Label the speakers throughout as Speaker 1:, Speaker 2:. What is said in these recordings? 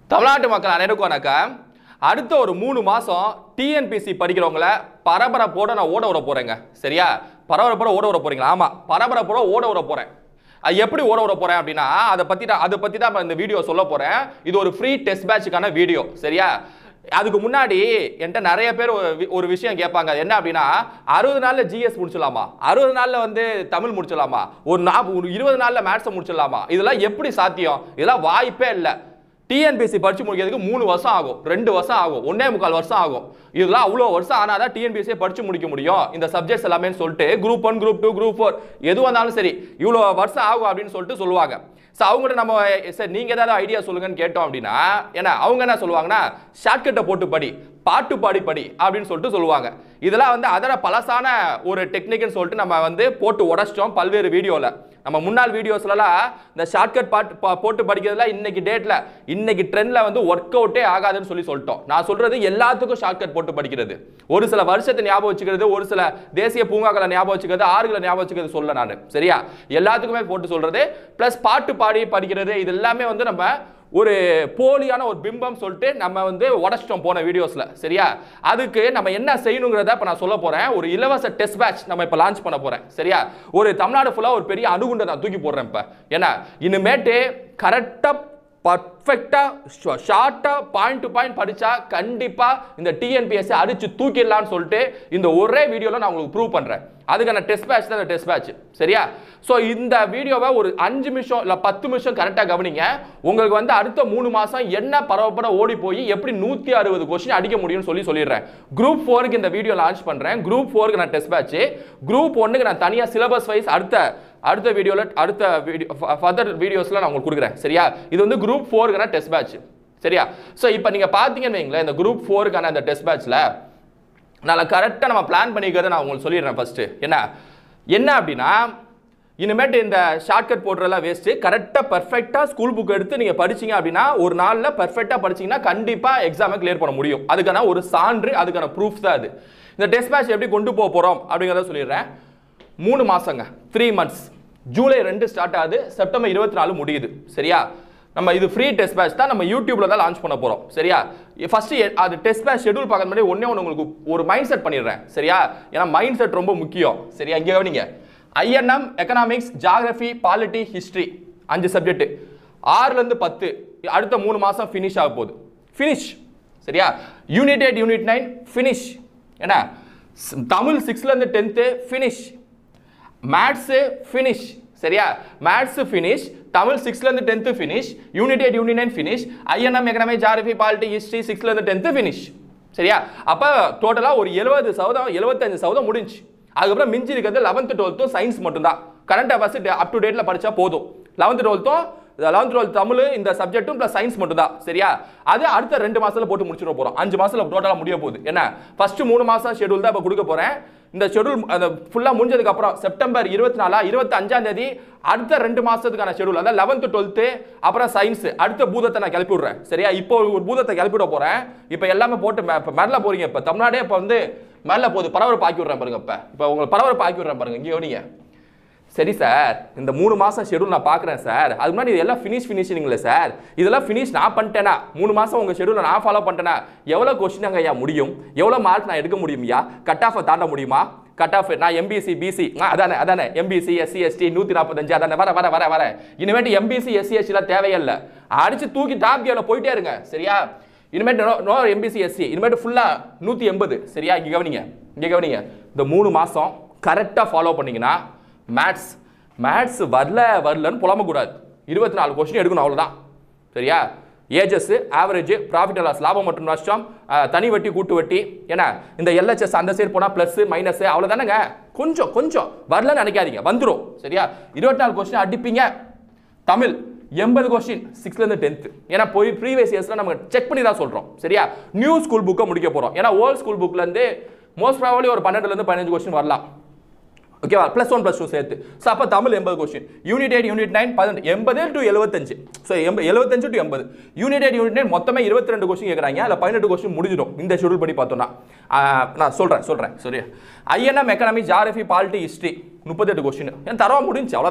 Speaker 1: தமிழ்நாட்டு மக்கள் அனைவருக்கும் வணக்கம் அடுத்த ஒரு மூணு மாசம் டிஎன்பிசி படிக்கிறவங்கள பரபரப்போட நான் ஓட விட போறேங்க சரியா பரபரப்போட ஓட விட போறீங்களா ஆமா பரபரப்போட ஓட விட போறேன் அது எப்படி ஓட விட போறேன் அப்படின்னா அதை பத்தி தான் அதை பத்தி தான் இப்ப இந்த வீடியோ சொல்ல போறேன் இது ஒரு ஃப்ரீ டெஸ்ட் பேட்சுக்கான வீடியோ சரியா அதுக்கு முன்னாடி என்கிட்ட நிறைய பேர் ஒரு வி- ஒரு விஷயம் கேட்பாங்க அது என்ன அப்படின்னா அறுபது நாள்ல ஜிஎஸ் முடிச்சிடலாமா அறுபது நாள்ல வந்து தமிழ் முடிச்சிடலாமா ஒரு நா ஒரு இருபது நாள்ல மேத்ஸை முடிச்சிடலாமா இதெல்லாம் எப்படி சாத்தியம் இதெல்லாம் வாய்ப்பே இல்லை டிஎன்பிஎஸ்சி படிச்சு முடிக்கிறதுக்கு மூணு வருஷம் ஆகும் ரெண்டு வருஷம் ஆகும் ஒன்னே முக்கால் வருஷம் ஆகும் இதெல்லாம் அவ்வளோ வருஷம் ஆனால் தான் டிஎன்பிஎஸ்சியை படிச்சு முடிக்க முடியும் இந்த சப்ஜெக்ட்ஸ் எல்லாமே சொல்லிட்டு group one group two group four எது வந்தாலும் சரி இவ்வளோ வருஷம் ஆகும் அப்படின்னு சொல்லிட்டு சொல்லுவாங்க ஸோ அவங்ககிட்ட நம்ம சார் நீங்கள் ஏதாவது ஐடியா சொல்லுங்கன்னு கேட்டோம் அப்படின்னா ஏன்னா அவங்க என்ன சொல்லுவாங்கன்னா ஷார்ட்கட்டை போட்டு படி பாட்டு பாடி படி அப்படின்னு சொல்லிட்டு சொல்லுவாங்க இதெல்லாம் வந்து அதர பழசான ஒரு டெக்னிக்னு சொல்லிட்டு நம்ம வந்து போட்டு உடச்சிட்டோம் பல்வேறு வீடியோவில் நம்ம முன்னாள் வீடியோஸ்லலாம் இந்த ஷார்ட்கட் பாட்டு பா- போட்டு படிக்கிறதுல இன்னைக்கு டேட்ல இன்னைக்கு ட்ரெண்ட்ல வந்து ஒர்க் அவுட்டே ஆகாதுன்னு சொல்லி சொல்லிட்டோம் நான் சொல்றது எல்லாத்துக்கும் ஷார்ட்கட் போட்டு படிக்கிறது ஒரு சில வருஷத்தை ஞாபகம் வச்சுக்கிறது ஒரு சில தேசிய பூங்காக்களை ஞாபகம் வச்சுக்கிறது ஆறுகளை ஞாபகம் வச்சுக்கிறது சொல்ல நான் சரியா எல்லாத்துக்குமே போட்டு சொல்றது ப்ளஸ் பாட்டு பாடி படிக்கிறது இது எல்லாமே வந்து நம்ம ஒரு போலியான ஒரு பிம்பம் சொல்லிட்டு நம்ம வந்து உடச்சிட்டோம் போன வீடியோஸ்ல சரியா அதுக்கு நம்ம என்ன செய்யணுங்கிறத இப்போ நான் சொல்ல போறேன் ஒரு இலவச டெஸ்ட் பேட்ச் நம்ம இப்போ லான்ச் பண்ண போறேன் சரியா ஒரு தமிழ்நாடு ஃபுல்லா ஒரு பெரிய அணுகுண்டை நான் தூக்கி போடுறேன் இப்போ ஏன்னா இனிமேட்டு கரெக்டாக பர்ஃபெக்டாக ஷார்ட்டாக பாயிண்ட் டு பாயிண்ட் படித்தா கண்டிப்பாக இந்த டிஎன்பிஎஸ்சி அடிச்சு தூக்கிடலாம்னு சொல்லிட்டு இந்த ஒரே வீடியோவில் நான் உங்களுக்கு ப்ரூவ் பண்ணுறேன் அதுக்கான டெஸ்ட் பேட்ச் தான் இந்த டெஸ்ட் பேட்ச் சரியா ஸோ இந்த வீடியோவை ஒரு அஞ்சு நிமிஷம் இல்லை பத்து நிமிஷம் கரெக்டாக கவனிங்க உங்களுக்கு வந்து அடுத்த மூணு மாதம் என்ன பரவப்பட ஓடி போய் எப்படி நூற்றி அறுபது கொஸ்டின் அடிக்க முடியும்னு சொல்லி சொல்லிடுறேன் குரூப் ஃபோருக்கு இந்த வீடியோ லான்ச் பண்ணுறேன் குரூப் ஃபோருக்கு நான் டெஸ்ட் பேட்ச் குரூப் ஒன்றுக்கு நான் தனியாக சிலபஸ் வைஸ் அடுத்த அடுத்த வீடியோவில் அடுத்த வீடியோ ஃபர்தர் வீடியோஸில் நான் உங்களுக்கு கொடுக்குறேன் சரியா இது வந்து குரூப் ஃபோருக்கான டெஸ்ட் பேட்ச் சரியா ஸோ இப்போ நீங்கள் பார்த்தீங்கன்னு வைங்களேன் இந்த குரூப் ஃபோருக்கான இந்த டெஸ்ட் பேட்ச்சில் நான் கரெக்டாக நம்ம பிளான் பண்ணிக்கிறத நான் உங்களுக்கு சொல்லிடுறேன் ஃபஸ்ட்டு என்ன என்ன அப்படின்னா இனிமேட்டு இந்த ஷார்ட்கட் போடுறதெல்லாம் வேஸ்ட்டு கரெக்டாக பர்ஃபெக்டாக ஸ்கூல் புக் எடுத்து நீங்கள் படிச்சீங்க அப்படின்னா ஒரு நாளில் பர்ஃபெக்டாக படிச்சீங்கன்னா கண்டிப்பாக எக்ஸாமை கிளியர் பண்ண முடியும் அதுக்கான ஒரு சான்று அதுக்கான ப்ரூஃப் தான் அது இந்த டெஸ்ட் மேட்ச் எப்படி கொண்டு போக போகிறோம் அப்படிங்கிறத சொல்லிடுறேன் மூணு மாசங்க த்ரீ மந்த்ஸ் ஜூலை ரெண்டு ஸ்டார்ட் ஆகுது செப்டம்பர் இருபத்தி நாலு முடியுது சரியா நம்ம இது ஃப்ரீ டெஸ்ட் பேட்ச் தான் நம்ம யூடியூப்ல தான் லான்ச் பண்ண போறோம் சரியா ஃபர்ஸ்ட் அது டெஸ்ட் பேட்ச் ஷெட்யூல் பார்க்க முன்னாடி ஒண்ணே ஒன்று உங்களுக்கு ஒரு மைண்ட் செட் பண்ணிடுறேன் சரியா ஏன்னா மைண்ட் செட் ரொம்ப முக்கியம் சரியா இங்கே கவனிங்க INM economics geography polity history அஞ்சு சப்ஜெக்ட் ஆறுலேருந்து பத்து அடுத்த மூணு மாதம் ஃபினிஷ் ஆக போகுது ஃபினிஷ் சரியா unit eight unit nine finish என்ன ஸ்- தமிழ் சிக்ஸ்லேருந்து டென்த்து ஃபினிஷ் மேத்ஸு ஃபினிஷ் சரியா மேத்ஸு ஃபினிஷ் தமிழ் சிக்ஸ்லேருந்து tenth finish unit eight unit nine finish INM economy geography polity history சிக்ஸ்லேருந்து டென்த்து ஃபினிஷ் சரியா அப்போ டோட்டலாக ஒரு எழுபது சதவீதம் எழுபத்தஞ்சு சதவீதம் முடிஞ்சு அதுக்கப்புறம் மிஞ்சி இருக்கிறது லெவன்த்து டுவெல்த்தும் சயின்ஸ் மட்டும்தான் கரண்ட் அஃபேர்ஸ் அப் டு டேட்டில் படித்தா போதும் லெவன்த்து டுவெல்த்தும் லெவன்த் டுவெல்த் தமிழ் இந்த சப்ஜெக்ட்டும் ப்ளஸ் சயின்ஸ் மட்டும் தான் சரியா அது அடுத்த ரெண்டு மாசத்துல போட்டு முடிச்சிட போறோம் அஞ்சு மாசத்துல டோட்டலா முடிய போகுது என்ன ஃபர்ஸ்ட் மூணு மாசம் ஷெட்யூல் தான் இப்போ கொடுக்க போறேன் இந்த ஷெட்யூல் அந்த ஃபுல்லா முடிஞ்சதுக்கு அப்புறம் செப்டம்பர் இருபத்தி நாலா இருபத்தி அஞ்சாம் தேதி அடுத்த ரெண்டு மாசத்துக்கான ஷெட்யூல் அதாவது லெவன்த் டுவெல்த்து அப்புறம் சயின்ஸ் அடுத்த பூதத்தை நான் கிளப்பி விடுறேன் சரியா இப்போ ஒரு பூதத்தை கிளப்பி விட போறேன் இப்போ எல்லாமே போட்டு மே- இப்போ மேல போறீங்க இப்போ தமிழ்நாடே இப்போ வந்து மேல போகுது பரபரப்பு ஆக்கி விடுறேன் பாருங்க இப்போ இப்போ உங்களுக்கு பரபரப்பு ஆக்கி விடுறேன் பாருங்க இங்கே கவனிங்க சரி சார் இந்த மூணு மாசம் ஷெட்யூல் நான் பார்க்குறேன் சார் அது முன்னாடி இதெல்லாம் ஃபினிஷ் ஃபினிஷிங்களே சார் இதெல்லாம் ஃபினிஷ் நான் பண்ணிட்டேனா மூணு மாசம் உங்க ஷெட்யூலை நான் ஃபாலோ பண்ணிட்டேனா எவ்வளோ கொஸ்டின் அங்கே ஐயா முடியும் எவ்வளோ மார்க் நான் எடுக்க முடியும்யா கட் ஆஃபை தாண்ட முடியுமா கட் ஆஃப் நான் எம்பிசி பிசி அதானே அதானே எம்பிசி எஸ்சி எஸ்டி நூற்றி நாற்பத்தஞ்சு அதானே வர வர வர வர இனிமேட்டு எம்பிசி எஸ்சி எஸ்டிலாம் தேவையில்லை அடிச்சு தூக்கி டாப் கேவில் போயிட்டே இருங்க சரியா இனிமேட்டு நோ நோ எம்பிசி எஸ்சி இனிமேட்டு ஃபுல்லாக நூற்றி எண்பது சரியா இங்கே கவனிங்க இங்கே கவனிங்க இந்த மூணு மாதம் கரெக்டாக ஃபாலோ பண்ணீங்கன்னா மேத்ஸ் மேத்ஸ் வரல வரலன்னு புலம்பக்கூடாது இருபத்தி நாலு கொஸ்டின் எடுக்கணும் அவ்வளோதான் சரியா ஏஜஸ் ஆவரேஜ் ப்ராஃபிட் லாஸ் லாபம் மற்றும் நஷ்டம் அஹ், தனி வட்டி கூட்டு வட்டி ஏன்னா இந்த எல்ஹெச்எஸ் அந்த சைடு போனால் ப்ளஸ் மைனஸ் அவ்வளோதானேங்க கொஞ்சம் கொஞ்சம் வரலன்னு நினைக்காதீங்க வந்துடும் சரியா இருபத்தி நாலு கொஸ்டின் அடிப்பீங்க தமிழ் எண்பது கொஸ்டின் சிக்ஸ்லேருந்து டென்த்து ஏன்னா போய் ப்ரீவியஸ் இயர்ஸில் நம்ம செக் பண்ணி தான் சொல்கிறோம் சரியா நியூ ஸ்கூல் புக்கை முடிக்க போகிறோம் ஏன்னா ஓல்ட் ஸ்கூல் புக்லேருந்து மோஸ்ட் ப்ராபப்ளி ஒரு பன்னெண்டுலேருந்து பதினஞ்சு கொஸ்டின் வரலாம் ஓகேவா ப்ளஸ் ஒன் ப்ளஸ் டூ சேர்த்து ஸோ அப்போ தமிழ் எண்பது question unit eight unit nine பதினெட்டு எண்பது டு எழுபத்தஞ்சு ஸோ எண்பது எழுபத்தஞ்சு டு எண்பது யூனிட் எயிட் யூனிட் நைன் மொத்தமே இருபத்தி ரெண்டு கொஸ்டின் கேட்குறாங்க அதில் பதினெட்டு கொஸ்டின் முடிஞ்சிடும் இந்த ஷெடியூல் படி பார்த்தோம்னா ஆஹ், நான் சொல்கிறேன் சொல்கிறேன் சரி INM economy geography polity history முப்பத்தெட்டு கொஸ்டின் ஏன் தரவா முடிஞ்சு அவ்வளோதான்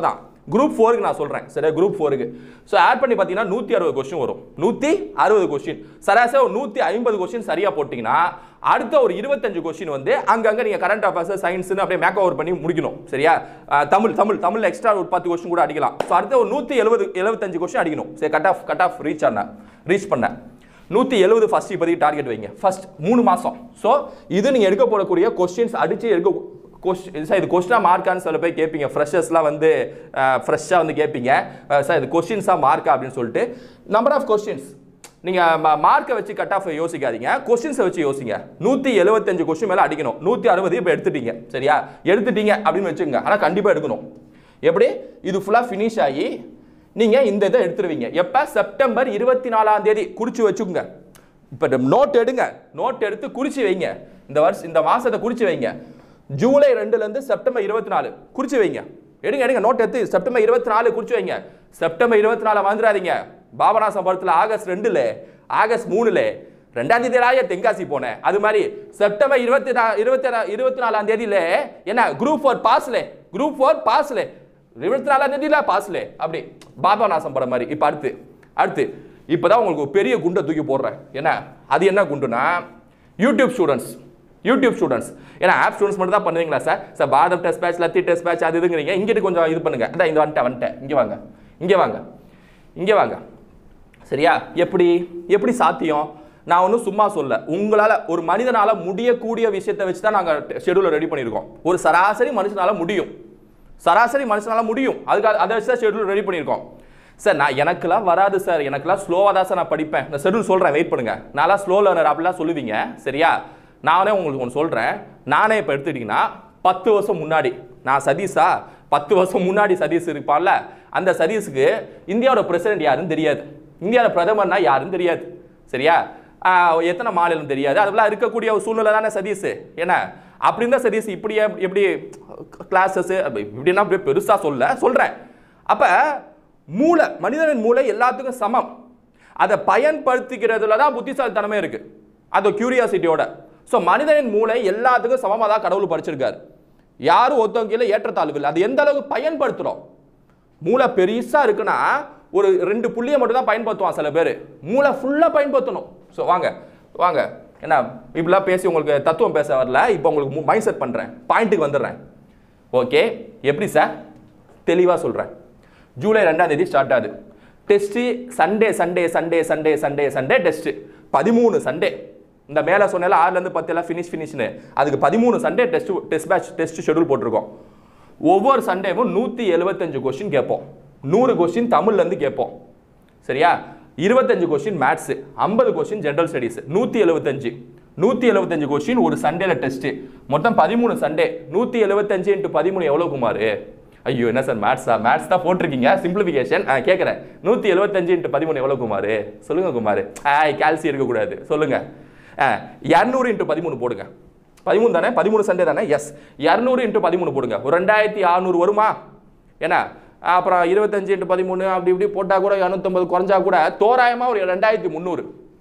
Speaker 1: குரூப் ஃபோருக்கு நான் சொல்கிறேன் சரியா குரூப் ஃபோருக்கு ஸோ ஆட் பண்ணி பார்த்தீங்கன்னா நூற்றி அறுபது கொஸ்டின் வரும் நூற்றி அறுபது கொஸ்டின் சராசரி ஒரு நூற்றி ஐம்பது கொஸ்டின் சரியாக போட்டிங்கன்னா அடுத்த ஒரு இருபத்தஞ்சு கொஸ்டின் வந்து அங்கங்கே நீங்கள் கரண்ட் அஃபேர்ஸ் சயின்ஸ்னு அப்படியே மேக் ஓவர் பண்ணி முடிக்கணும் சரியா அஹ் தமிழ் தமிழ் தமிழ் எக்ஸ்ட்ரா ஒரு பத்து கொஸ்டின் கூட அடிக்கலாம் ஸோ அடுத்த ஒரு நூற்றி எழுபது எழுபத்தஞ்சு கொஸ்டின் அடிக்கணும் சரி cut off cut off reach ஆன ரீச் பண்ணேன் நூற்றி எழுபது ஃபஸ்ட் இப்போதைக்கு டார்கெட் வைங்க ஃபர்ஸ்ட் மூணு மாதம் ஸோ இது நீங்கள் எடுக்க போடக்கூடிய கொஸ்டின்ஸ் அடித்து எடுக்க கொஸ்டின் சார் இது கொஸ்டினாக மார்க்கான்னு சில பேர் கேட்பீங்க ஃப்ரெஷர்ஸ்லாம் வந்து ஃப்ரெஷ்ஷாக வந்து கேட்பீங்க அஹ் சார் இது கொஸ்டின்ஸாக மார்க்கா அப்படின்னு சொல்லிட்டு நம்பர் ஆஃப் கொஸ்டின்ஸ் நீங்கள் மார்க்கை வச்சு கட் ஆஃப் யோசிக்காதீங்க கொஸ்டின்ஸை வச்சு யோசிங்க நூற்றி எழுபத்தஞ்சு கொஸ்டின் மேலே அடிக்கணும் நூற்றி அறுபது இப்போ எடுத்துட்டீங்க சரியா எடுத்துட்டீங்க அப்படின்னு வச்சுக்கோங்க ஆனால் கண்டிப்பாக எடுக்கணும் எப்படி இது ஃபுல்லாக ஃபினிஷ் ஆகி நீங்கள் இந்த இதை எடுத்துருவீங்க எப்போ செப்டம்பர் இருபத்தி நாலாம் தேதி குறிச்சு வச்சுக்கோங்க இப்போ நோட் எடுங்க நோட் எடுத்து குறிச்சு வைங்க இந்த வருஷம் இந்த மாசத்தை குறிச்சு வைங்க ஜூலை ரெண்டுலேருந்து செப்டம்பர் இருபத்தி நாலு குறிச்சு வைங்க எடுங்க எடுங்க நோட் எடுத்து செப்டம்பர் இருபத்தி நாலு குறிச்சு வைங்க செப்டம்பர் இருபத்தி நாலு வந்துடாதீங்க பாபநாசம் படத்தில் ஆகஸ்ட் ரெண்டுல ஆகஸ்ட் மூணுல ரெண்டாம் தேதியிலாய தென்காசி போனேன் அது மாதிரி செப்டம்பர் இருபத்தி நா இருபத்தி நா- இருபத்தி நாலாம் தேதியில என்ன குரூப் ஃபோர் பாஸ்ல குரூப் ஃபோர் பாஸ்ல இருபத்தி நாலாம் தேதியில பாஸ்ல அப்படி பாபநாசம் படம் மாதிரி இப்போ அடுத்து அடுத்து இப்போதான் உங்களுக்கு ஒரு பெரிய குண்டை தூக்கி போடுறேன் என்ன அது என்ன குண்டுனா யூடியூப் ஸ்டூடெண்ட்ஸ் யூடியூப் ஸ்டூடெண்ட்ஸ் ஏன்னா ஆப் ஸ்டூடெண்ட்ஸ் மட்டும் தான் பண்ணுவீங்களா சார் சார் பாதம் டெஸ்ட் பேட்ச் லத்தி டெஸ்ட் பேட்ச் அது இதுங்கிறீங்க இங்கிட்டு கொஞ்சம் இது பண்ணுங்க அதான் இந்த வந்துட்டேன் வந்துட்டேன் இங்கே வாங்க இங்கே வாங்க இங்கே வாங்க சரியா எப்படி எப்படி சாத்தியம் நான் ஒன்றும் சும்மா சொல்ல உங்களால் ஒரு மனிதனால முடியக்கூடிய விஷயத்தை வச்சு தான் நாங்கள் ஷெடியூலை ரெடி பண்ணியிருக்கோம் ஒரு சராசரி மனுஷனால முடியும் சராசரி மனுஷனால முடியும் அதுக்கு அதை வச்சு தான் ஷெடியூல் ரெடி பண்ணியிருக்கோம் சார் நான் எனக்கெல்லாம் வராது சார் எனக்கெல்லாம் ஸ்லோவாக தான் சார் நான் படிப்பேன் இந்த ஷெடியூல் சொல்கிறேன் வெயிட் பண்ணுங்க நான்லாம் ஸ்லோ லேர்னர் அப்படிலாம் சொல்லுவீங்க சரியா நானே உங்களுக்கு ஒன்று சொல்கிறேன் நானே இப்போ எடுத்துக்கிட்டிங்கன்னா பத்து வருஷம் முன்னாடி நான் சதீஷா பத்து வருஷம் முன்னாடி சதீஷ் இருப்பான்ல அந்த சதீஷுக்கு இந்தியாவோட பிரசிடென்ட் யாருன்னு தெரியாது இந்தியாவோட பிரதமர்னா யாருன்னு தெரியாது சரியா ஆஹ் எத்தனை மாநிலம் தெரியாது அதெல்லாம் இருக்கக்கூடிய ஒரு சூழ்நிலை தானே சதீஷ் என்ன அப்படி இருந்தால் சதீஷ் இப்படியே எப்படி கிளாஸஸ் இப்படின்னா அப்படியே பெருசாக சொல்ல சொல்கிறேன் அப்போ மூளை மனிதனின் மூளை எல்லாத்துக்கும் சமம் அதை பயன்படுத்திக்கிறதுல தான் புத்திசாலித்தனமே இருக்கு அது கியூரியாசிட்டியோட ஸோ மனிதனின் மூளை எல்லாத்துக்கும் சமமாக தான் கடவுள் படிச்சிருக்காரு யாரும் ஒருத்தவங்க கீழே ஏற்றத்தாழ்வு இல்லை அது எந்த அளவுக்கு பயன்படுத்துகிறோம் மூளை பெருசா இருக்குன்னா ஒரு ரெண்டு புள்ளியை மட்டும் தான் பயன்படுத்துவான் சில பேர் மூளை ஃபுல்லாக பயன்படுத்தணும் ஸோ வாங்க வாங்க என்ன இப்படிலாம் பேசி உங்களுக்கு தத்துவம் பேச வரல இப்போ உங்களுக்கு மைண்ட் செட் பண்ணுறேன் பாயிண்ட்டுக்கு வந்துடுறேன் ஓகே எப்படி சார் தெளிவாக சொல்கிறேன் ஜூலை ரெண்டாம் தேதி ஸ்டார்ட் ஆகுது test Sunday Sunday Sunday Sunday Sunday Sunday test பதிமூணு சண்டே இந்த மேலே சொன்னால ஆறுலேருந்து பத்து எல்லாம் ஃபினிஷ் ஃபினிஷ்னு அதுக்கு பதிமூணு Sunday test test batch test schedule போட்டிருக்கோம் ஒவ்வொரு சண்டேவும் நூற்றி எழுபத்தஞ்சு கொஸ்டின் கேட்போம் நூறு கொஸ்டின் தமிழ்லேருந்து கேட்போம் சரியா இருபத்தஞ்சு கொஸ்டின் மேத்ஸ் ஐம்பது கொஸ்டின் ஜென்ரல் ஸ்டடீஸ் நூற்றி எழுபத்தஞ்சு நூற்றி எழுபத்தஞ்சு கொஸ்டின் ஒரு சண்டேல டெஸ்ட்டு மொத்தம் பதிமூணு சண்டே நூற்றி எழுபத்தஞ்சு இன்ட்டு பதிமூணு எவ்வளோ குமார் ஐயோ என்ன சார் மேத்ஸா மேத்ஸ் தான் போட்டிருக்கீங்க சிம்பிளிஃபிகேஷன் கேட்குறேன் நூற்றி எழுபத்தஞ்சு இன்ட்டு பதிமூணு எவ்வளோ குமார் சொல்லுங்க குமார் ஆய் கால்சி இருக்கக்கூடாது சொல்லுங்க இரநூறு இன்ட்டு பதிமூணு போடுங்க பதிமூணு தானே பதிமூணு சண்டே தானே எஸ் இரநூறு இன்ட்டு பதிமூணு போடுங்க ஒரு ரெண்டாயிரத்தி அறநூறு வருமா என்ன அப்புறம் இருபத்தஞ்சு இன்ட்டு பதிமூணு அப்படி இப்படி போட்டால் கூட இரநூத்தம்பது குறைஞ்சா கூட தோராயமாக ஒரு ரெண்டாயிரத்தி முந்நூறு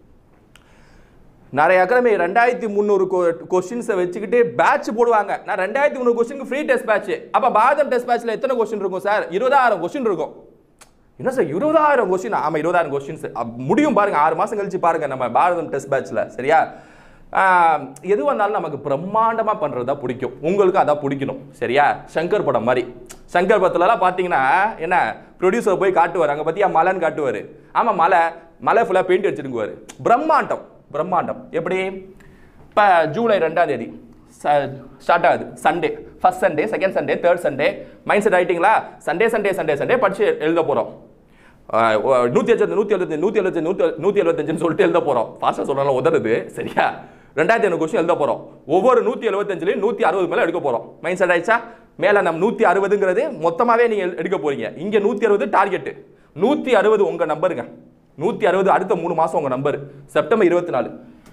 Speaker 1: நிறைய அகாடமி ரெண்டாயிரத்தி முந்நூறு கொஸ்டின்ஸை வச்சுக்கிட்டு பேட்ச் போடுவாங்க நான் ரெண்டாயிரத்தி முந்நூறு கொஸ்டினுக்கு ஃப்ரீ டெஸ்ட் பேட்ச் அப்போ பாரதம் டெஸ்ட் பேட்ச்ல எத்தனை கொஸ்டின் இருக்கும் சார் இருபதாயிரம் கொஸ்டின் இருக்கும் என்ன சார் இருபதாயிரம் கொஸ்டின் ஆமாம் இருபதாயிரம் கொஸ்டின்ஸ் முடியும் பாருங்க ஆறு மாதம் கழிச்சு பாருங்க நம்ம பாரதம் டெஸ்ட் பேட்ச்ல சரியா ஆஹ், எது வந்தாலும் நமக்கு பிரம்மாண்டமாக பண்ணுறது தான் பிடிக்கும் உங்களுக்கு அதான் பிடிக்கணும் சரியா சங்கர் படம் மாதிரி சங்கர் படத்துலலாம் பார்த்தீங்கன்னா என்ன ப்ரொடியூசர் போய் காட்டுவார் அங்கே பற்றியா மலைன்னு காட்டுவார் ஆமாம் மலை மலை ஃபுல்லாக பெயிண்ட் அடிச்சிருக்குவார் பிரம்மாண்டம் பிரம்மாண்டம் எப்படி இப்போ ஜூலை ரெண்டாம் தேதி ஸ்டார்ட் ஆகுது Sunday first Sunday second Sunday third Sunday mind set ஆகிட்டிங்களா சண்டே சண்டே சண்டே சண்டே படிச்சு எழுத போகிறோம் நூற்றி எழுபத்தி நூற்றி எழுபத்தி நூற்றி எழுபத்தி நூற்றி நூற்றி எழுபத்தஞ்சுன்னு சொல்லிட்டு எழுத போகிறோம் ஃபாஸ்ட்டாக சொல்கிறாலும் உதறுது சரியா ரெண்டாயிரத்தி ஐநூறு கொஸ்டின் எழுத போகிறோம் ஒவ்வொரு நூற்றி எழுபத்தஞ்சுலையும் நூற்றி அறுபது மேலே எடுக்க போகிறோம் மைண்ட் செட் ஆயிடுச்சா மேலே நம்ம நூற்றி அறுபதுங்கிறது மொத்தமாகவே நீங்கள் எடுக்க போகிறீங்க இங்கே நூற்றி அறுபது டார்கெட்டு நூற்றி அறுபது உங்கள் நம்பருங்க நூற்றி அறுபது அடுத்த மூணு மாதம் உங்கள் நம்பர் செப்டம்பர் இருபத்தி நாலு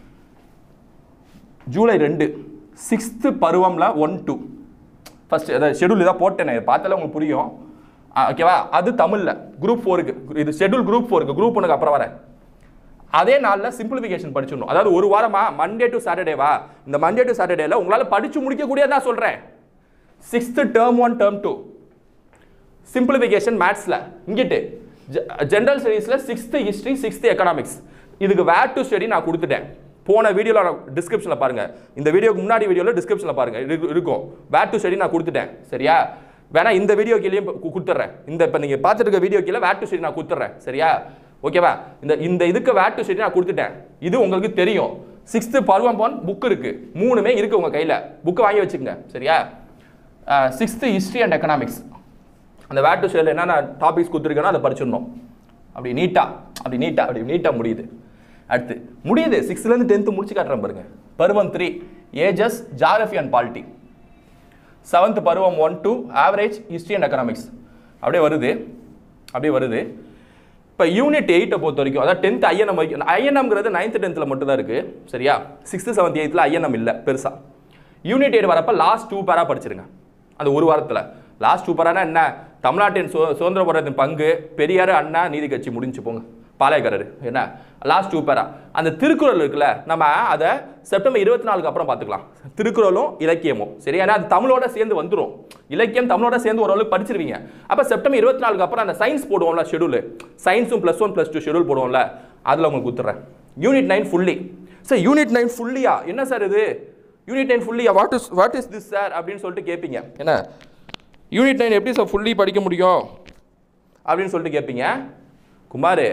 Speaker 1: ஜூலை ரெண்டு சிக்ஸ்த்து பருவம்ல ஒன் டூ ஃபர்ஸ்ட் அதாவது ஷெடியூல் இதாக போட்டேன் நான் பார்த்தாலே உங்களுக்கு புரியும் ஆ, ஓகேவா அது தமிழில் குரூப் ஃபோருக்கு இது ஷெடியூல் குரூப் ஃபோருக்கு குரூப் ஒன்றுக்கு அப்புறம் வரேன் அதே நாளில் சிம்பிளிஃபிகேஷன் படிச்சிடணும் அதாவது ஒரு வாரமா மண்டே டு சாட்டர்டேவா இந்த மண்டே டு சாட்டர்டேல உங்களால் படிச்சு முடிக்கக்கூடியதான் சொல்கிறேன் sixth term one term two simplification மேத்ஸில் இங்கிட்டு ஜென்ரல் ஸ்டடீஸில் சிக்ஸ்த்து ஹிஸ்ட்ரி சிக்ஸ்த்து எக்கனாமிக்ஸ் இதுக்கு வேர் டு ஸ்டடி நான் கொடுத்துட்டேன் போன வீடியோவில் டிஸ்கிரிப்ஷனில் பாருங்கள் இந்த வீடியோக்கு முன்னாடி வீடியோவில் டிஸ்கிரிப்ஷனில் பாருங்கள் இருக்கு- இருக்கும் வேர் டு ஸ்டடி நான் கொடுத்துட்டேன் சரியா வேணா இந்த வீடியோ கீழேயும் கு- கொடுத்துட்றேன் இந்த இப்போ நீங்கள் பார்த்துட்டு இருக்க வீடியோ கீழே வேர் டு ஸ்டடி நான் கொடுத்துட்றேன் சரியா ஓகேவா இந்த இந்த இதுக்கு வேர் டு ஸ்டடி நான் கொடுத்துட்டேன் இது உங்களுக்கு தெரியும் சிக்ஸ்த்து பருவம் பான் புக் இருக்கு மூணுமே இருக்கு உங்க கையில் புக்கை வாங்கி வச்சுக்கோங்க சரியா சிக்ஸ்த்து ஹிஸ்ட்ரி அண்ட் எக்கனாமிக்ஸ் அந்த வேர் டு ஸ்டடியில் என்னென்ன டாபிக்ஸ் கொடுத்துருக்கேனோ அதை படிச்சிடணும் அப்படி நீட்டா அப்படி நீட்டா அப்படி நீட்டா முடியுது அடுத்து முடியுது சிக்ஸ்த்லேருந்து டென்த்து முடிச்சு காட்டுறேன் பாருங்க பருவம் three ages geography and polity seventh பருவம் one two average history and economics அப்படியே வருது அப்படியே வருது இப்போ யூனிட் எயிட்டை பொறுத்த வரைக்கும் அதாவது டென்த் ஐஎன்எம் வரைக்கும் ஐஎன்எம்ங்கிறது நைன்த் டென்த்தில் மட்டும் தான் இருக்குது சரியா சிக்ஸ்த்து செவன்த் எயித்தில் ஐஎன்எம் இல்லை பெருசாக யூனிட் எயிட் வரப்போ லாஸ்ட் டூ பேரா படிச்சிருங்க அந்த ஒரு வாரத்தில் லாஸ்ட் டூ பேரானா என்ன தமிழ்நாட்டின் சு சுதந்திர போராட்டத்தின் பங்கு பெரியார் அண்ணா நீதி கட்சி முடிஞ்சு போங்க பாளையக்காரர் என்ன லாஸ்ட் டூ பேரா அந்த திருக்குறள் இருக்குல்ல நம்ம அதை செப்டம்பர் இருபத்தி நாலுக்கு அப்புறம் பார்த்துக்கலாம் திருக்குறளும் இலக்கியமும் சரி ஏன்னா அது தமிழோட சேர்ந்து வந்துடும் இலக்கியம் தமிழோட சேர்ந்து ஓரளவுக்கு படிச்சிருவீங்க அப்போ செப்டம்பர் இருபத்தி நாலுக்கு அப்புறம் அந்த சயின்ஸ் போடுவோம்ல ஷெடியூல் சயின்ஸும் plus one plus two schedule போடுவோம்ல அதில் உங்களுக்கு கொடுத்துட்றேன் unit nine fully sir unit nine ஃபுல்லியா என்ன சார் இது யூனிட் நைன் ஃபுல்லியா what is what is this sir அப்படின்னு சொல்லிட்டு கேட்பீங்க என்ன யூனிட் நைன் எப்படி சார் ஃபுல்லி படிக்க முடியும் அப்படின்னு சொல்லிட்டு கேட்பீங்க குமார்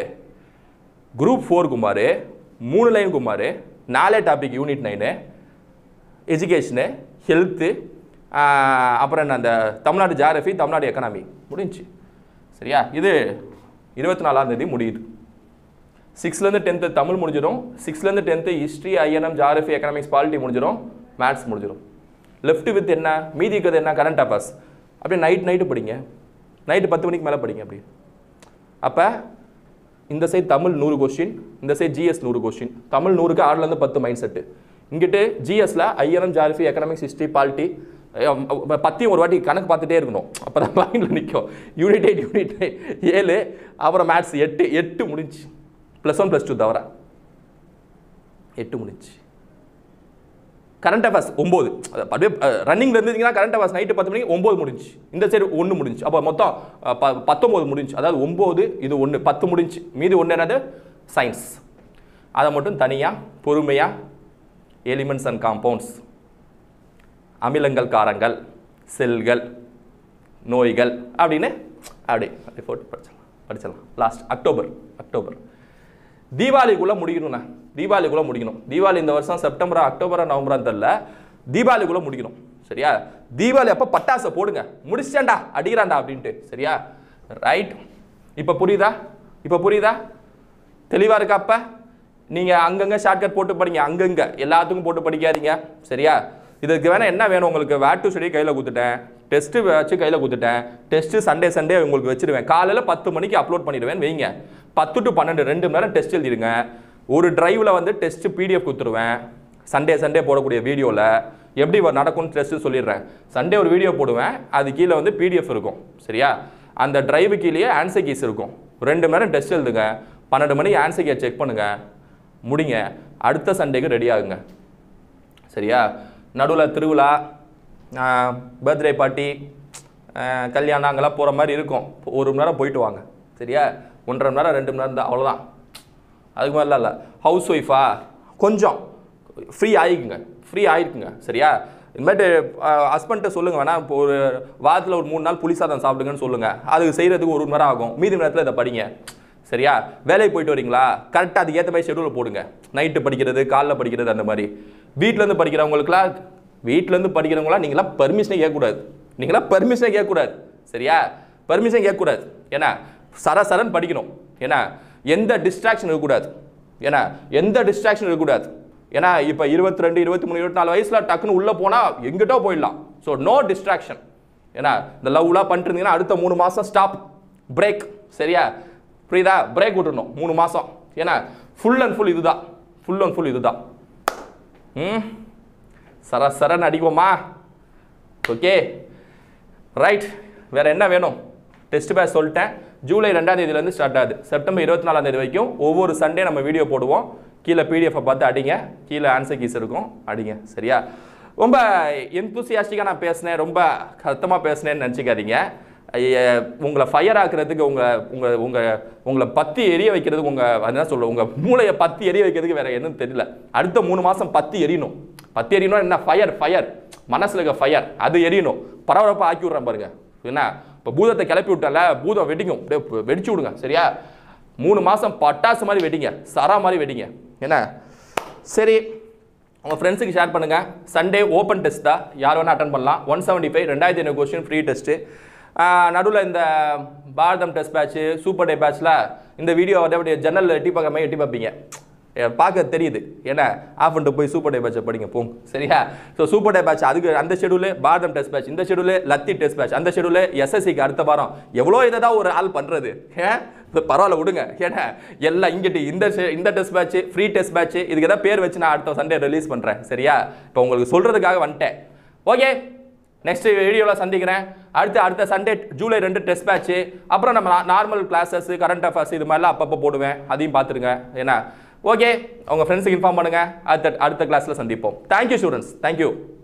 Speaker 1: குரூப் ஃபோர் குமார் மூணு லைன் குமார் நாலே topic unit nine education health அப்புறம் என்ன அந்த தமிழ்நாடு ஜாகிரஃபி தமிழ்நாடு எக்கனாமி முடிஞ்சுச்சு சரியா இது இருபத்தி நாலாம் தேதி முடியுது சிக்ஸ்லேருந்து டென்த்து தமிழ் முடிஞ்சிடும் சிக்ஸ்லேருந்து tenth history INM geography economics polity முடிஞ்சிடும் மேத்ஸ் முடிஞ்சிடும் லெஃப்ட் வித் என்ன மீதி இருக்கிறது என்ன கரண்ட் அஃபேர்ஸ் அப்படியே நைட் நைட்டு படிங்க நைட்டு பத்து மணிக்கு மேலே படிங்க அப்படி அப்போ இந்த சைடு தமிழ் நூறு கொஸ்டின் இந்த சைடு ஜிஎஸ் நூறு கொஸ்டின் தமிழ் நூறுக்கு ஆறுலேருந்து பத்து மைண்ட் செட்டு இங்கிட்டு ஜிஎஸ்ல INM geography economics history polity பத்தியும் ஒரு வாட்டி கணக்கு பார்த்துட்டே இருக்கணும் அப்போ தான் மைண்டில் நிற்கும் யூனிட் எயிட் யூனிட் ஏழு அப்புறம் மேத்ஸ் எட்டு எட்டு முடிஞ்சு ப்ளஸ் ஒன் ப்ளஸ் டூ தவிர எட்டு முடிஞ்சு கரண்ட் அஃபேர்ஸ் ஒம்பது அப்படியே ரன்னிங்ல இருந்தீங்கன்னா கரண்ட் அஃபேர்ஸ் நைட்டு பத்து மணிக்கு ஒம்பது முடிஞ்சு இந்த சைடு ஒன்று முடிஞ்சு அப்போ மொத்தம் அஹ், ப பத்தொம்போது முடிஞ்சு அதாவது ஒம்பது இது ஒன்று பத்து முடிஞ்சு மீதி ஒன்று என்னது சயின்ஸ் அதை மட்டும் தனியாக பொறுமையாக எலிமெண்ட்ஸ் அண்ட் காம்பவுண்ட்ஸ் அமிலங்கள் காரங்கள் செல்கள் நோய்கள் அப்படின்னு அப்படி அப்படி போட்டு படிச்சிடலாம் படிச்சிடலாம் லாஸ்ட் அக்டோபர் அக்டோபர் தீபாவளிக்குள்ளே முடிக்கணுண்ணே தீபாவளிக்குள்ளே முடிக்கணும் தீபாவளி இந்த வருஷம் செப்டம்பரா அக்டோபரா நவம்பரா தெரியல தீபாவளிக்குள்ளே முடிக்கணும் சரியா தீபாவளி அப்போ பட்டாசை போடுங்க முடிச்சிட்டேன்டா அடிக்கிறான்டா அப்படின்ட்டு சரியா ரைட் இப்போ புரியுதா இப்போ புரியுதா தெளிவாக இருக்கா அப்போ நீங்கள் அங்கங்கே ஷார்ட்கட் போட்டு படிங்க அங்கங்கே எல்லாத்துக்கும் போட்டு படிக்காதீங்க சரியா இதுக்கு வேணால் என்ன வேணும் உங்களுக்கு வேட் டு ஸ்டடி கையில் கொடுத்துட்டேன் டெஸ்ட்டு வச்சு கையில் கொடுத்துட்டேன் டெஸ்ட்டு சண்டே சண்டே உங்களுக்கு வச்சிருவேன் காலையில் பத்து மணிக்கு அப்லோட் பண்ணிடுவேன் வைங்க பத்து டு பன்னெண்டு ரெண்டு மணி நேரம் டெஸ்ட் எழுதிடுங்க ஒரு டிரைவில் வந்து டெஸ்ட் பிடிஎஃப் கொடுத்துருவேன் சண்டே சண்டே போடக்கூடிய வீடியோவில் எப்படி வ- நடக்கும்னு டெஸ்ட்டு சொல்லிடுறேன் சண்டே ஒரு வீடியோ போடுவேன் அது கீழே வந்து பிடிஎஃப் இருக்கும் சரியா அந்த டிரைவு கீழேயே ஆன்சர் கீஸ் இருக்கும் ரெண்டு மணி நேரம் டெஸ்ட் எழுதுங்க பன்னெண்டு மணிக்கு ஆன்சர் கீயை செக் பண்ணுங்க முடிங்க அடுத்த சண்டேக்கு ரெடி ஆகுங்க சரியா நடுவில் திருவிழா பர்த்டே பார்ட்டி கல்யாணம் அங்கெல்லாம் போகிற மாதிரி இருக்கும் ஒரு மணி நேரம் போயிட்டு வாங்க சரியா ஒன்றரை மணி நேரம் ரெண்டு மணி நேரம் தான் அவ்வளோதான் அதுக்கு மாதிரிலாம் இல்லை ஹவுஸ் ஒய்ஃபா கொஞ்சம் ஃப்ரீ ஆகிக்குங்க ஃப்ரீ ஆகிருக்குங்க சரியா இனிமேட்டு ஹஸ்பண்ட்டை சொல்லுங்கள் வேணா இப்போ ஒரு வாரத்தில் ஒரு மூணு நாள் புளி சாதம் சாப்பிடுங்கன்னு சொல்லுங்கள் அதுக்கு செய்கிறதுக்கு ஒரு மணி நேரம் ஆகும் மீதி நேரத்தில் இதை படிங்க சரியா வேலைக்கு போயிட்டு வரீங்களா கரெக்டாக அதுக்கு ஏற்ற மாதிரி ஷெடியூல் போடுங்க நைட்டு படிக்கிறது காலைல படிக்கிறது அந்த மாதிரி வீட்டிலேருந்து படிக்கிறவங்களுக்குலாம் வீட்டிலேருந்து படிக்கிறவங்களாம் நீங்களாம் பர்மிஷனே கேட்கக்கூடாது நீங்களாம் பர்மிஷனே கேட்கக்கூடாது சரியா பர்மிஷன் கேட்கக்கூடாது ஏன்னா சர சரன் படிக்கணும் ஏன்னா எந்த டிஸ்ட்ராக்ஷன் இருக்கக்கூடாது ஏன்னா எந்த டிஸ்ட்ராக்ஷன் இருக்கக்கூடாது ஏன்னா இப்போ இருபத்தி ரெண்டு இருபத்தி மூணு இருபத்தி நாலு வயசில் டக்குன்னு உள்ளே போனால் எங்கிட்டோ போயிடலாம் ஸோ நோ டிஸ்ட்ராக்ஷன் ஏன்னா இந்த லவ்லாம் பண்ணிட்டு இருந்தீங்கன்னா அடுத்த மூணு மாதம் ஸ்டாப் பிரேக் சரியா புரியுதா பிரேக் விட்டுறணும் மூணு மாதம் ஏன்னா ஃபுல் அண்ட் ஃபுல் இதுதான் ஃபுல் அண்ட் ஃபுல் இதுதான் ம் சர சரன்னு அடிக்குவோமா ஓகே ரைட் வேற என்ன வேணும் டெஸ்ட் பேட்ச் சொல்லிட்டேன் ஜூலை ரெண்டாம் தேதியிலேருந்து ஸ்டார்ட் ஆகுது செப்டம்பர் இருபத்தி நாலாம் தேதி வரைக்கும் ஒவ்வொரு சண்டே நம்ம வீடியோ போடுவோம் கீழே பிடிஎஃப்பை பார்த்து அடிங்க கீழே ஆன்சர் கீஸ் இருக்கும் அடிங்க சரியா ரொம்ப எந்தூசியாஸ்டிக்காக நான் பேசினேன் ரொம்ப கத்தமாக பேசினேன்னு நினச்சிக்காதீங்க ஐய- உங்களை ஃபயர் ஆக்குறதுக்கு உங்க உங்க உங்க உங்களை பத்தி எரிய வைக்கிறதுக்கு உங்க அது என்ன சொல்ல உங்க மூளையை பத்தி எரிய வைக்கிறதுக்கு வேற என்னன்னு தெரியல அடுத்த மூணு மாசம் பத்தி எரியணும் பத்தி எரியணும் என்ன ஃபயர் ஃபயர் மனசுல இருக்க ஃபயர் அது எரியணும் பரபரப்பா ஆக்கி விட்றேன் பாருங்க என்ன இப்போ பூதத்தை கிளப்பி விட்டால பூதம் வெடிக்கும் அப்படியே பு- வெடிச்சு விடுங்க சரியா மூணு மாசம் பட்டாசு மாதிரி வெடிங்க சரா மாதிரி வெடிங்க என்ன சரி உங்கள் ஃப்ரெண்ட்ஸுக்கு ஷேர் பண்ணுங்கள் சண்டே ஓப்பன் டெஸ்ட் தான் யார் வேணால் அட்டன் பண்ணலாம் ஒன் செவன்ட்டி ஃபைவ் ரெண்டாயிரத்தி ஐநூறு கொஸ்டின் ஃப்ரீ டெஸ்ட்டு நடுவில் இந்த பாரதம் டெஸ்ட் பேட்ச்சு சூப்பர் டே பேட்ச்சில் இந்த வீடியோ வந்து அப்படியே ஜன்னலில் எட்டி பார்க்க மாதிரி எட்டி பார்ப்பீங்க ஏ, பார்க்க தெரியுது ஏன்னா ஆஃப் பண்ணிட்டு போய் சூப்பர் டே பேட்சை படிங்க போங்க சரியா ஸோ சூப்பர் டே பேட்ச் அதுக்கு அந்த ஷெடியூலு பாரதம் டெஸ்ட் பேட்ச் இந்த ஷெடியூலு லத்தி டெஸ்ட் பேட்ச் அந்த ஷெடியூலு எஸ்எஸ்சிக்கு அடுத்த வாரம் எவ்வளோ இதை தான் ஒரு ஆள் பண்ணுறது ஏன் இப்ப பரவாயில்ல விடுங்க ஏன்னா எல்லாம் இங்கிட்டு இந்த se- இந்த test batch free test batch இதுக்கு ஏதாவது பேர் வச்சு நான் அடுத்த சண்டே ரிலீஸ் பண்ணுறேன் சரியா இப்போ உங்களுக்கு சொல்கிறதுக்காக வந்துட்டேன் ஓகே நெக்ஸ்ட் வீடியோவில் சந்திக்கிறேன் அடுத்து அடுத்த சண்டே ஜூலை ரெண்டு டெஸ்ட் பேட்ச்சு அப்புறம் நம்ம நார்மல் கிளாஸஸ் கரண்ட் அஃபேர்ஸ் இது மாதிரிலாம் அப்பப்போ போடுவேன் அதையும் பார்த்துருங்க ஏன்னா ஓகே உங்கள் ஃப்ரெண்ட்ஸுக்கு இன்ஃபார்ம் பண்ணுங்கள் அடுத்த அடுத்த கிளாஸில் சந்திப்போம் தேங்க்யூ ஸ்டூடெண்ட்ஸ் தேங்க்யூ